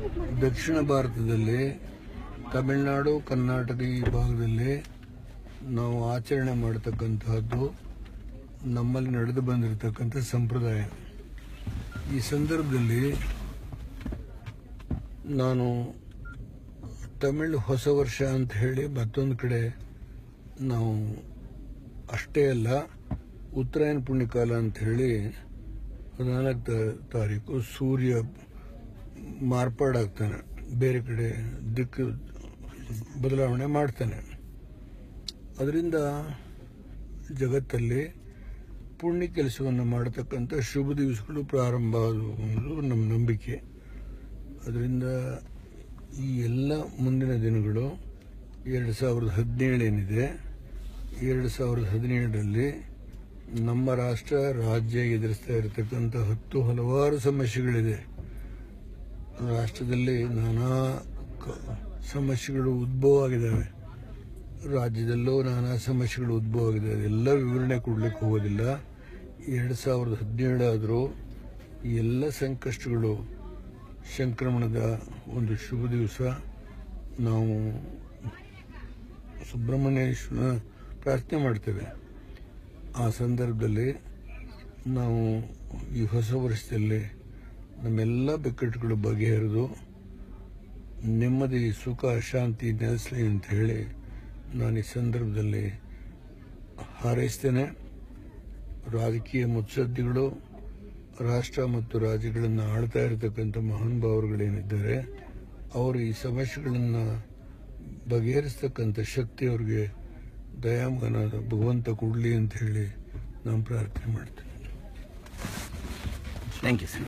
ದಕ್ಷಿಣ ಭಾರತದಲ್ಲಿ ತಮಿಳುನಾಡು ಕರ್ನಾಟಕ ಈ ಭಾಗದಲ್ಲಿ ನಾವು ಆಚರಣೆ ಮಾಡತಕ್ಕಂತಹದ್ದು ನಮ್ಮಲ್ಲಿ ನಡೆದು ಬಂದಿರತಕ್ಕಂಥ ಸಂಪ್ರದಾಯ ಈ ಸಂದರ್ಭದಲ್ಲಿ ನಾನು ತಮಿಳು ಹೊಸ ವರ್ಷ ಅಂತ ಹೇಳಿ ಮತ್ತೊಂದು ಕಡೆ ನಾವು ಅಷ್ಟೇ ಅಲ್ಲ ಉತ್ತರಾಯಣ ಪುಣ್ಯಕಾಲ ಅಂತ ಹೇಳಿ ಹದಿನಾಲ್ಕು ತಾರೀಕು ಸೂರ್ಯ ಮಾರ್ಪಾಡಾಗ್ತಾನೆ ಬೇರೆ ಕಡೆ ದಿಕ್ಕು ಬದಲಾವಣೆ ಮಾಡ್ತಾನೆ ಅದರಿಂದ ಜಗತ್ತಲ್ಲಿ ಪುಣ್ಯ ಕೆಲಸವನ್ನು ಮಾಡತಕ್ಕಂಥ ಶುಭ ದಿವಸಗಳು ಪ್ರಾರಂಭ ಆದವು ಅನ್ನೋದು ನಮ್ಮ ನಂಬಿಕೆ ಅದರಿಂದ ಈ ಎಲ್ಲ ಮುಂದಿನ ದಿನಗಳು ಎರಡು ಸಾವಿರದ ಹದಿನೇಳು ಏನಿದೆ ಎರಡು ಸಾವಿರದ ಹದಿನೇಳರಲ್ಲಿ ನಮ್ಮ ರಾಷ್ಟ್ರ ರಾಜ್ಯ ಎದುರಿಸ್ತಾ ಇರತಕ್ಕಂಥ ಹತ್ತು ಹಲವಾರು ಸಮಸ್ಯೆಗಳಿದೆ ರಾಷ್ಟ್ರದಲ್ಲಿ ನಾನಾ ಕ- ಸಮಸ್ಯೆಗಳು ಉದ್ಭವ ಆಗಿದ್ದಾವೆ ರಾಜ್ಯದಲ್ಲೂ ನಾನಾ ಸಮಸ್ಯೆಗಳು ಉದ್ಭವ ಆಗಿದೆ ಅದೆಲ್ಲ ವಿವರಣೆ ಕೊಡ್ಲಿಕ್ಕೆ ಹೋಗೋದಿಲ್ಲ ಎರಡು ಸಾವಿರದ ಹದಿನೇಳು ಆದರೂ ಈ ಎಲ್ಲ ಸಂಕಷ್ಟಗಳು ಸಂಕ್ರಮಣದ ಒಂದು ಶುಭ ದಿವಸ ನಾವು ಸುಬ್ರಹ್ಮಣ್ಯೇಶ್ವರನ ಪ್ರಾರ್ಥನೆ ಮಾಡ್ತೇವೆ ಆ ಸಂದರ್ಭದಲ್ಲಿ ನಾವು ಈ ಹೊಸ ವರ್ಷದಲ್ಲಿ ನಮ್ಮೆಲ್ಲ ಬಿಕ್ಕಟ್ಟುಗಳು ಬಗೆಹರಿದು ನೆಮ್ಮದಿ ಸುಖ ಶಾಂತಿ ನೆಲೆಸಲಿ ಅಂತ ಹೇಳಿ ನಾನು ಈ ಸಂದರ್ಭದಲ್ಲಿ ಹಾರೈಸ್ತೇನೆ ರಾಜಕೀಯ ಮುತ್ಸದ್ದಿಗಳು ರಾಷ್ಟ್ರ ಮತ್ತು ರಾಜ್ಯಗಳನ್ನು ಆಳ್ತಾ ಇರತಕ್ಕಂಥ ಮಹಾನುಭಾವರುಗಳೇನಿದ್ದಾರೆ ಅವರು ಈ ಸಮಸ್ಯೆಗಳನ್ನು ಬಗೆಹರಿಸ್ತಕ್ಕಂಥ ಶಕ್ತಿ ಅವ್ರಿಗೆ ದಯಾಮಗನಾದ ಭಗವಂತ ಕೊಡಲಿ ಅಂತ ಹೇಳಿ ನಾನು ಪ್ರಾರ್ಥನೆ ಮಾಡ್ತೇನೆ ಥ್ಯಾಂಕ್ ಯು ಸರ್